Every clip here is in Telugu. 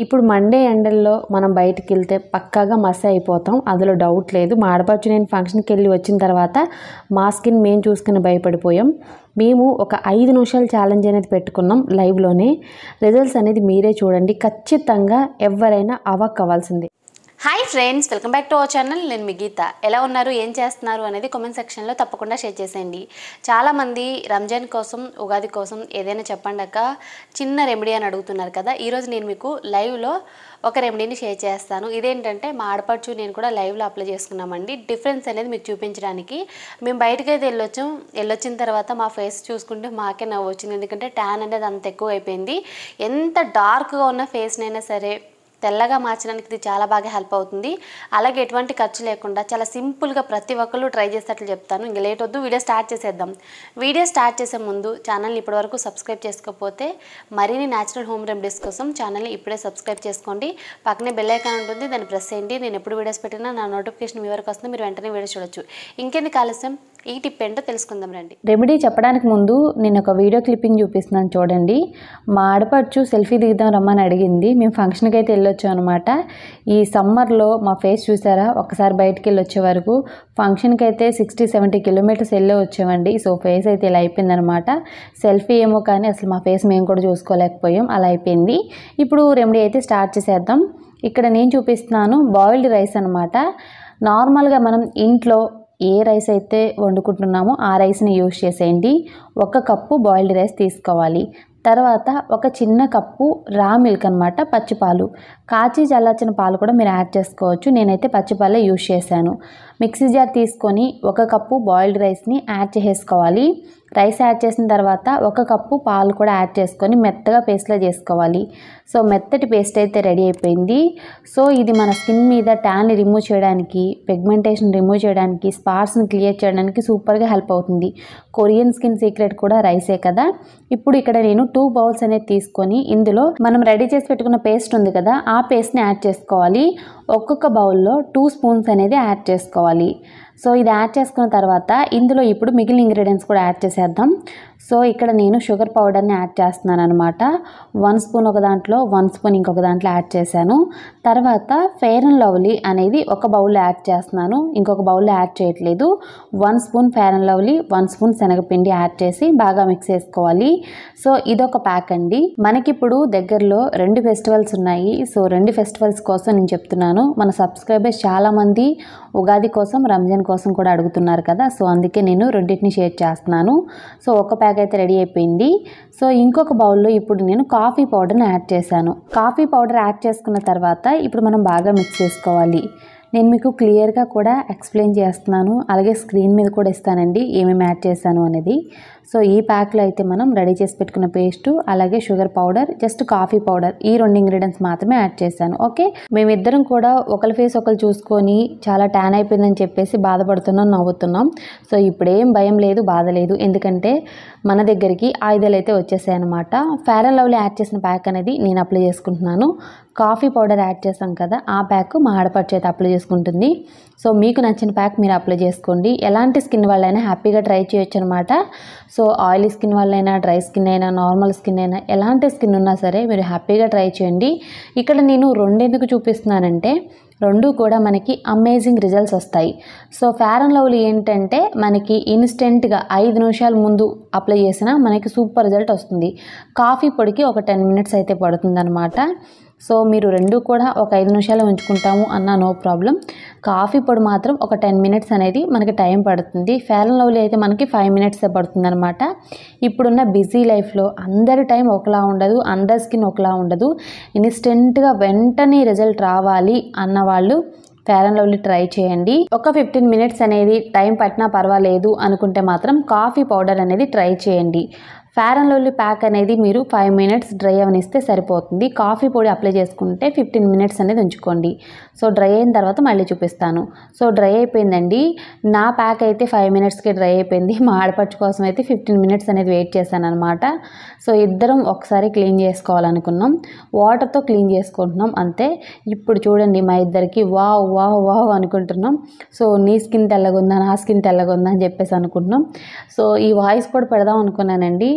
ఇప్పుడు మండే ఎండల్లో మనం బయటికి వెళ్తే పక్కాగా మస్ అయిపోతాం అందులో డౌట్ లేదు మా ఆడపడుచు నేను ఫంక్షన్కి వెళ్ళి వచ్చిన తర్వాత మా స్కిన్ మేము చూసుకుని భయపడిపోయాం మేము ఒక ఐదు నిమిషాలు ఛాలెంజ్ అనేది పెట్టుకున్నాం లైవ్లోనే రిజల్ట్స్ అనేది మీరే చూడండి ఖచ్చితంగా ఎవరైనా అవాక్ అవ్వాల్సిందే hi friends welcome back to our channel నేను మీ గీత ఎలా ఉన్నారు ఏం చేస్తున్నారు అనేది కామెంట్ సెక్షన్లో తప్పకుండా షేర్ చేసేయండి చాలామంది రంజాన్ కోసం ఉగాది కోసం ఏదైనా చెప్పండి అక్క చిన్న రెమెడీ అని అడుగుతున్నారు కదా ఈరోజు నేను మీకు లైవ్లో ఒక రెమెడీని షేర్ చేస్తాను ఇదేంటంటే మా ఆడపడుచు నేను కూడా లైవ్లో అప్లై చేసుకున్నామండి డిఫరెన్స్ అనేది మీకు చూపించడానికి మేము బయటకైతే వెళ్ళొచ్చాం వెళ్ళొచ్చిన తర్వాత మా ఫేస్ చూసుకుంటే మాకే నవ్వు వచ్చింది ఎందుకంటే ట్యాన్ అనేది అంత ఎక్కువ అయిపోయింది ఎంత డార్క్గా ఉన్న ఫేస్నైనా సరే తెల్లగా మార్చడానికి ఇది చాలా బాగా హెల్ప్ అవుతుంది అలాగే ఎటువంటి ఖర్చు లేకుండా చాలా సింపుల్గా ప్రతి ఒక్కరు ట్రై చేసేటట్లు చెప్తాను ఇంక లేట్ వద్దు వీడియో స్టార్ట్ చేసేద్దాం వీడియో స్టార్ట్ చేసే ముందు ఛానల్ని ఇప్పటివరకు సబ్స్క్రైబ్ చేసుకోకపోతే మరిన్ని న్యాచురల్ హోమ్ రెమెడీస్ కోసం ఛానల్ని ఇప్పుడే సబ్స్క్రైబ్ చేసుకోండి పక్కనే బెల్ ఐకాన్ ఉంటుంది దాన్ని ప్రెస్ చేయండి నేను ఎప్పుడు వీడియోస్ పెట్టినా నా నోటిఫికేషన్ మీ వరకు వస్తుంది మీరు వెంటనే వీడియో చూడొచ్చు ఇంకెందుకు ఆలస్యం ఈ టిప్ ఏంటో తెలుసుకుందాం రండి రెమెడీ చెప్పడానికి ముందు నేను ఒక వీడియో క్లిప్పింగ్ చూపిస్తున్నాను చూడండి మా ఆడపడుచు సెల్ఫీ దిగుదాం రమ్మని అడిగింది మేము ఫంక్షన్కి అయితే వెళ్ళొచ్చాం అనమాట ఈ సమ్మర్లో మా ఫేస్ చూసారా ఒకసారి బయటికి వెళ్ళి వచ్చే వరకు ఫంక్షన్కి అయితే సిక్స్టీ సెవెంటీ కిలోమీటర్స్ వెళ్ళి వచ్చామండి సో ఫేస్ అయితే ఇలా అయిపోయిందనమాట సెల్ఫీ ఏమో కానీ అసలు మా ఫేస్ మేము కూడా చూసుకోలేకపోయాం అలా అయిపోయింది ఇప్పుడు రెమెడీ అయితే స్టార్ట్ చేసేద్దాం ఇక్కడ నేను చూపిస్తున్నాను బాయిల్డ్ రైస్ అనమాట నార్మల్గా మనం ఇంట్లో ఏ రైస్ అయితే వండుకుంటున్నామో ఆ రైస్ని యూజ్ చేసేయండి ఒక కప్పు బాయిల్డ్ రైస్ తీసుకోవాలి తర్వాత ఒక చిన్న కప్పు రా మిల్క్ అనమాట పచ్చిపాలు కాచి చల్లార్చిన పాలు కూడా మీరు యాడ్ చేసుకోవచ్చు నేనైతే పచ్చిపాలే యూజ్ చేశాను మిక్సీ జార్ తీసుకొని ఒక కప్పు బాయిల్డ్ రైస్ని యాడ్ చేసేసుకోవాలి రైస్ యాడ్ చేసిన తర్వాత ఒక కప్పు పాలు కూడా యాడ్ చేసుకొని మెత్తగా పేస్ట్లా చేసుకోవాలి సో మెత్తటి పేస్ట్ అయితే రెడీ అయిపోయింది సో ఇది మన స్కిన్ మీద ట్యాన్ని రిమూవ్ చేయడానికి పిగ్మెంటేషన్ రిమూవ్ చేయడానికి స్పాట్స్ని క్లియర్ చేయడానికి సూపర్గా హెల్ప్ అవుతుంది కొరియన్ స్కిన్ సీక్రెట్ కూడా రైసే కదా ఇప్పుడు ఇక్కడ నేను టూ బౌల్స్ అనేది తీసుకొని ఇందులో మనం రెడీ చేసి పెట్టుకున్న పేస్ట్ ఉంది కదా ఆ పేస్ట్ని యాడ్ చేసుకోవాలి ఒక్కొక్క బౌల్లో టూ స్పూన్స్ అనేది యాడ్ చేసుకోవాలి సో ఇది యాడ్ చేసుకున్న తర్వాత ఇందులో ఇప్పుడు మిగిలిన ఇంగ్రీడియంట్స్ కూడా యాడ్ చేసేద్దాం సో ఇక్కడ నేను షుగర్ పౌడర్ని యాడ్ చేస్తున్నాను అనమాట వన్ స్పూన్ ఒక దాంట్లో వన్ స్పూన్ ఇంకొక దాంట్లో యాడ్ చేశాను తర్వాత ఫెయిర్ అండ్ లవ్లీ అనేది ఒక బౌల్లో యాడ్ చేస్తున్నాను ఇంకొక బౌల్లో యాడ్ చేయట్లేదు one spoon Fair and Lovely one spoon శనగపిండి యాడ్ చేసి బాగా మిక్స్ చేసుకోవాలి సో ఇదొక ప్యాక్ అండి మనకిప్పుడు దగ్గరలో రెండు ఫెస్టివల్స్ ఉన్నాయి సో రెండు ఫెస్టివల్స్ కోసం నేను చెప్తున్నాను మన సబ్స్క్రైబర్స్ చాలామంది ఉగాది కోసం రంజాన్ కోసం కూడా అడుగుతున్నారు కదా సో అందుకే నేను రెండింటిని షేర్ చేస్తున్నాను సో ఒక ప్యాక్ అయితే రెడీ అయిపోయింది సో ఇంకొక బౌల్లో ఇప్పుడు నేను కాఫీ పౌడర్ని యాడ్ చేశాను కాఫీ పౌడర్ యాడ్ చేసుకున్న తర్వాత ఇప్పుడు మనం బాగా మిక్స్ చేసుకోవాలి నేను మీకు క్లియర్గా కూడా ఎక్స్ప్లెయిన్ చేస్తున్నాను అలాగే స్క్రీన్ మీద కూడా ఇస్తానండి ఏమేమి యాడ్ చేశాను అనేది సో ఈ ప్యాక్లో అయితే మనం రెడీ చేసి పెట్టుకున్న పేస్ట్ అలాగే sugar powder just coffee powder ఈ రెండు ఇంగ్రీడియంట్స్ మాత్రమే యాడ్ చేశాను ఓకే మేమిద్దరం కూడా ఒకరి ఫేస్ ఒకరు చూసుకొని చాలా ట్యాన్ అయిపోయిందని చెప్పేసి బాధపడుతున్నాం నవ్వుతున్నాం సో ఇప్పుడేం భయం లేదు బాధ లేదు ఎందుకంటే మన దగ్గరికి ఆయుధాలు అయితే వచ్చేసాయి అనమాట ఫేర్ అండ్ లవ్లీ యాడ్ చేసిన ప్యాక్ అనేది నేను అప్లై చేసుకుంటున్నాను కాఫీ పౌడర్ యాడ్ చేసాం కదా ఆ ప్యాక్ మా ఆడపడుచు అయితే అప్లై చేసుకుంటుంది సో మీకు నచ్చిన ప్యాక్ మీరు అప్లై చేసుకోండి ఎలాంటి స్కిన్ వాళ్ళైనా హ్యాపీగా ట్రై చేయొచ్చు అనమాట సో ఆయిలీ స్కిన్ వాళ్ళైనా డ్రై స్కిన్ అయినా నార్మల్ స్కిన్ అయినా ఎలాంటి స్కిన్ ఉన్నా సరే మీరు హ్యాపీగా ట్రై చేయండి ఇక్కడ నేను రెండెందుకు చూపిస్తున్నానంటే రెండు కూడా మనకి అమేజింగ్ రిజల్ట్స్ వస్తాయి సో ఫేర్ అండ్ లవ్లీ ఏంటంటే మనకి ఇన్స్టెంట్గా ఐదు నిమిషాల ముందు అప్లై చేసినా మనకి సూపర్ రిజల్ట్ వస్తుంది కాఫీ పొడికి ఒక టెన్ మినిట్స్ అయితే పడుతుందన్నమాట సో మీరు రెండు కూడా ఒక ఐదు నిమిషాలు ఉంచుకుంటాము అన్న నో ప్రాబ్లం కాఫీ పొడి మాత్రం ఒక టెన్ మినిట్స్ అనేది మనకి టైం పడుతుంది ఫేర్ అండ్ లవ్లీ అయితే మనకి ఫైవ్ మినిట్స్ పడుతుంది అనమాట ఇప్పుడున్న బిజీ లైఫ్లో అందరి టైం ఒకలా ఉండదు అందరి స్కిన్ ఒకలా ఉండదు ఇన్స్టెంట్గా వెంటనే రిజల్ట్ రావాలి అన్న వాళ్ళు ఫేర్ అండ్ లవ్లీ ట్రై చేయండి ఒక ఫిఫ్టీన్ మినిట్స్ అనేది టైం పట్టినా పర్వాలేదు అనుకుంటే మాత్రం కాఫీ పౌడర్ అనేది ట్రై చేయండి ఫేర్ అండ్ లవ్లీ ప్యాక్ అనేది మీరు ఫైవ్ మినిట్స్ డ్రై అవనిస్తే సరిపోతుంది కాఫీ పొడి అప్లై చేసుకుంటే ఫిఫ్టీన్ మినిట్స్ అనేది ఉంచుకోండి సో డ్రై అయిన తర్వాత మళ్ళీ చూపిస్తాను సో డ్రై అయిపోయిందండి నా ప్యాక్ అయితే ఫైవ్ మినిట్స్కి డ్రై అయిపోయింది మా ఆడపడుచు కోసం అయితే ఫిఫ్టీన్ మినిట్స్ అనేది వెయిట్ చేశాను అనమాట సో ఇద్దరం ఒకసారి క్లీన్ చేసుకోవాలనుకున్నాం వాటర్తో క్లీన్ చేసుకుంటున్నాం అంతే ఇప్పుడు చూడండి మా ఇద్దరికి వావ్ వావ్ వావ్ అనుకుంటున్నాం సో నీ స్కిన్ తెల్లగుందా నా స్కిన్ తెల్లగుందా అని చెప్పేసి అనుకుంటున్నాం సో ఈ వాయిస్ కూడా పెడదాం అనుకున్నానండి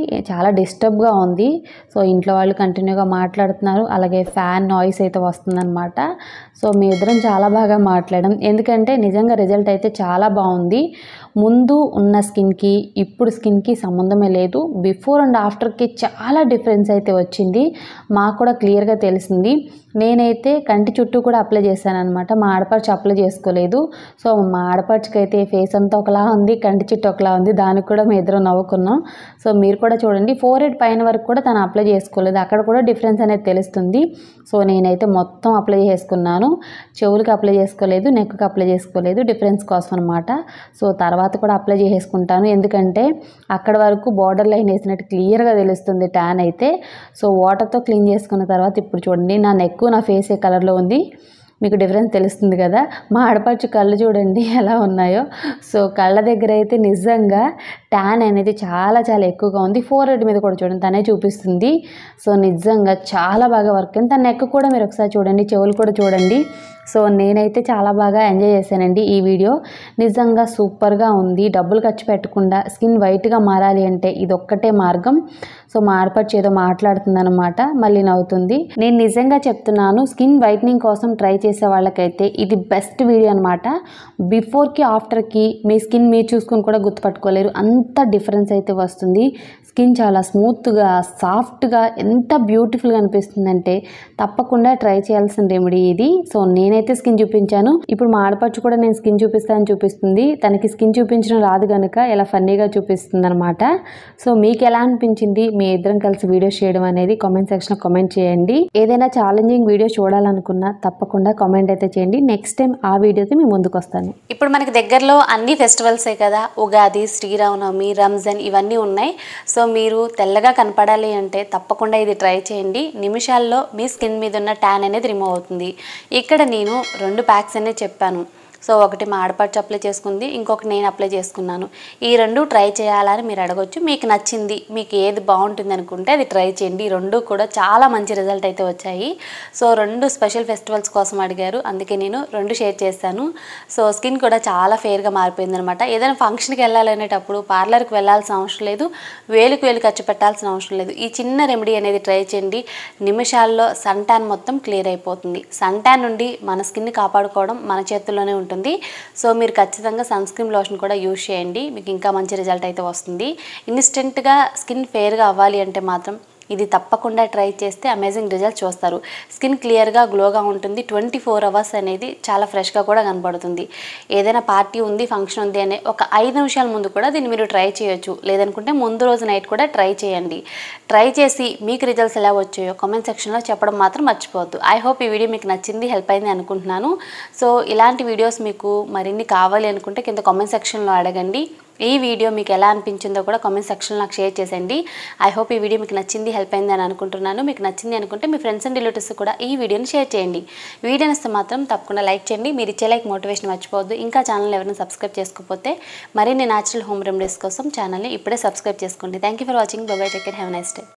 చాలా డిస్టర్బ్గా ఉంది సో ఇంట్లో వాళ్ళు కంటిన్యూగా మాట్లాడుతున్నారు అలాగే ఫ్యాన్ నాయిస్ అయితే వస్తుందన్నమాట సో మీ ఇద్దరం చాలా బాగా మాట్లాడడం ఎందుకంటే నిజంగా రిజల్ట్ అయితే చాలా బాగుంది ముందు ఉన్న స్కిన్కి ఇప్పుడు స్కిన్కి సంబంధమే లేదు బిఫోర్ అండ్ ఆఫ్టర్కి చాలా డిఫరెన్స్ అయితే వచ్చింది మాకు కూడా క్లియర్గా తెలిసింది నేనైతే కంటి చుట్టూ కూడా అప్లై చేశాను అనమాట మా ఆడపడుచు అప్లై చేసుకోలేదు సో మా ఆడపడుచుకి అయితే ఫేస్ అంతా ఒకలా ఉంది కంటి చుట్టూ ఒకలా ఉంది దానికి కూడా మేము ఇద్దరం నవ్వుకున్నాం సో మీరు కూడా చూడండి ఫోర్ హెడ్ పైన వరకు కూడా తను అప్లై చేసుకోలేదు అక్కడ కూడా డిఫరెన్స్ అనేది తెలుస్తుంది సో నేనైతే మొత్తం అప్లై చేసుకున్నాను చెవులకి అప్లై చేసుకోలేదు నెక్కి అప్లై చేసుకోలేదు డిఫరెన్స్ కోసం అనమాట సో తర్వాత కూడా అప్లై చేసుకుంటాను ఎందుకంటే అక్కడ వరకు బార్డర్ లైన్ వేసినట్టు క్లియర్గా తెలుస్తుంది ట్యాన్ అయితే సో వాటర్తో క్లీన్ చేసుకున్న తర్వాత ఇప్పుడు చూడండి నా నెక్ నా ఫేస్ ఏ కలర్లో ఉంది మీకు డిఫరెన్స్ తెలుస్తుంది కదా మా ఆడపడుచు కళ్ళు చూడండి ఎలా ఉన్నాయో సో కళ్ళ దగ్గర అయితే నిజంగా ట్యాన్ అనేది చాలా చాలా ఎక్కువగా ఉంది ఫోర్ హెడ్ మీద కూడా చూడండి తనే చూపిస్తుంది సో నిజంగా చాలా బాగా వర్క్ అయింది తన నెక్ కూడా మీరు ఒకసారి చూడండి చెవులు కూడా చూడండి సో నేనైతే చాలా బాగా ఎంజాయ్ చేశానండి ఈ వీడియో నిజంగా సూపర్గా ఉంది డబ్బులు ఖర్చు పెట్టకుండా స్కిన్ వైట్గా మారాలి అంటే ఇది ఒక్కటే మార్గం సో మా ఆడపడుచు ఏదో మాట్లాడుతుందన్నమాట మళ్ళీ నవ్వుతుంది నేను నిజంగా చెప్తున్నాను స్కిన్ వైట్నింగ్ కోసం ట్రై చేసే వాళ్ళకైతే ఇది బెస్ట్ వీడియో అనమాట బిఫోర్కి ఆఫ్టర్కి మీ స్కిన్ మీరు చూసుకుని కూడా గుర్తుపట్టుకోలేరు అంత డిఫరెన్స్ అయితే వస్తుంది స్కిన్ చాలా స్మూత్గా సాఫ్ట్గా ఎంత బ్యూటిఫుల్గా అనిపిస్తుందంటే తప్పకుండా ట్రై చేయాల్సిన రెమెడీ ఇది సో నేనైతే స్కిన్ చూపించాను ఇప్పుడు మా ఆడపడుచు కూడా నేను స్కిన్ చూపిస్తానని చూపిస్తుంది తనకి స్కిన్ చూపించడం రాదు కనుక ఇలా ఫన్నీగా చూపిస్తుంది అనమాట సో మీకు ఎలా అనిపించింది మీ ఇద్దరం కలిసి వీడియోస్ చేయడం అనేది కామెంట్ సెక్షన్లో కామెంట్ చేయండి ఏదైనా ఛాలెంజింగ్ వీడియో చూడాలనుకున్నా తప్పకుండా కామెంట్ అయితే చేయండి నెక్స్ట్ టైం ఆ వీడియోతో మీ ముందుకు వస్తాను ఇప్పుడు మనకి దగ్గరలో అన్ని ఫెస్టివల్సే కదా ఉగాది శ్రీరామనవమి రంజాన్ ఇవన్నీ ఉన్నాయి సో మీరు తెల్లగా కనపడాలి అంటే తప్పకుండా ఇది ట్రై చేయండి నిమిషాల్లో మీ స్కిన్ మీద ఉన్న ట్యాన్ అనేది రిమూవ్ అవుతుంది ఇక్కడ నేను రెండు ప్యాక్స్ అనేది చెప్పాను సో ఒకటి మా ఆడపడుచు అప్లై చేసుకుంది ఇంకొకటి నేను అప్లై చేసుకున్నాను ఈ రెండు ట్రై చేయాలని మీరు అడగొచ్చు మీకు నచ్చింది మీకు ఏది బాగుంటుంది అనుకుంటే అది ట్రై చేయండి ఈ రెండు కూడా చాలా మంచి రిజల్ట్ అయితే వచ్చాయి సో రెండు స్పెషల్ ఫెస్టివల్స్ కోసం అడిగారు అందుకే నేను రెండు షేర్ చేశాను సో స్కిన్ కూడా చాలా ఫేర్గా మారిపోయింది అనమాట ఏదైనా ఫంక్షన్కి వెళ్ళాలనేటప్పుడు పార్లర్కి వెళ్ళాల్సిన అవసరం లేదు వేలుకు వేలు ఖర్చు పెట్టాల్సిన అవసరం లేదు ఈ చిన్న రెమెడీ అనేది ట్రై చేయండి నిమిషాల్లో సన్ ట్యాన్ మొత్తం క్లియర్ అయిపోతుంది సన్ ట్యాన్ నుండి మన స్కిన్ని కాపాడుకోవడం మన చేతుల్లోనే ఉంటుంది సో మీరు ఖచ్చితంగా సన్ స్క్రీన్ లోషన్ కూడా యూజ్ చేయండి మీకు ఇంకా మంచి రిజల్ట్ అయితే వస్తుంది ఇన్స్టెంట్గా స్కిన్ ఫేర్గా అవ్వాలి అంటే మాత్రం ఇది తప్పకుండా ట్రై చేస్తే అమేజింగ్ రిజల్ట్ చూస్తారు స్కిన్ క్లియర్గా గ్లోగా ఉంటుంది ట్వంటీ ఫోర్ అవర్స్ అనేది చాలా ఫ్రెష్గా కూడా కనబడుతుంది ఏదైనా పార్టీ ఉంది ఫంక్షన్ ఉంది అనే ఒక ఐదు నిమిషాల ముందు కూడా దీన్ని మీరు ట్రై చేయొచ్చు లేదనుకుంటే ముందు రోజు నైట్ కూడా ట్రై చేయండి ట్రై చేసి మీకు రిజల్ట్స్ ఎలా వచ్చాయో కామెంట్ సెక్షన్లో చెప్పడం మాత్రం మర్చిపోవద్దు ఐ హోప్ ఈ వీడియో మీకు నచ్చింది హెల్ప్ అయింది అనుకుంటున్నాను సో ఇలాంటి వీడియోస్ మీకు మరిన్ని కావాలి అనుకుంటే కింద కామెంట్ సెక్షన్లో అడగండి ఈ వీడియో మీకు ఎలా అనిపించిందో కూడా కామెంట్ సెక్షన్లో నాకు షేర్ చేసేయండి ఐ హోప్ ఈ వీడియో మీకు నచ్చింది హెల్ప్ అయింది అని అనుకుంటున్నాను మీకు నచ్చింది అనుకుంటే మీ ఫ్రెండ్స్ అండ్ రిలేటివ్స్ కూడా ఈ వీడియోని షేర్ చేయండి వీడియో నచ్చితే మాత్రం తప్పకుండా లైక్ చేయండి మీరు ఇచ్చే లైక్ మోటివేషన్ మర్చిపోవద్దు ఇంకా ఛానల్ ఎవరైనా సబ్స్క్రైబ్ చేసుకోకపోతే మరిన్ని న్యాచురల్ హోమ్ రెమెడీస్ కోసం ఛానల్ని ఇప్పుడే సబ్స్క్రైబ్ చేసుకోండి thank you for watching bye take care have nice day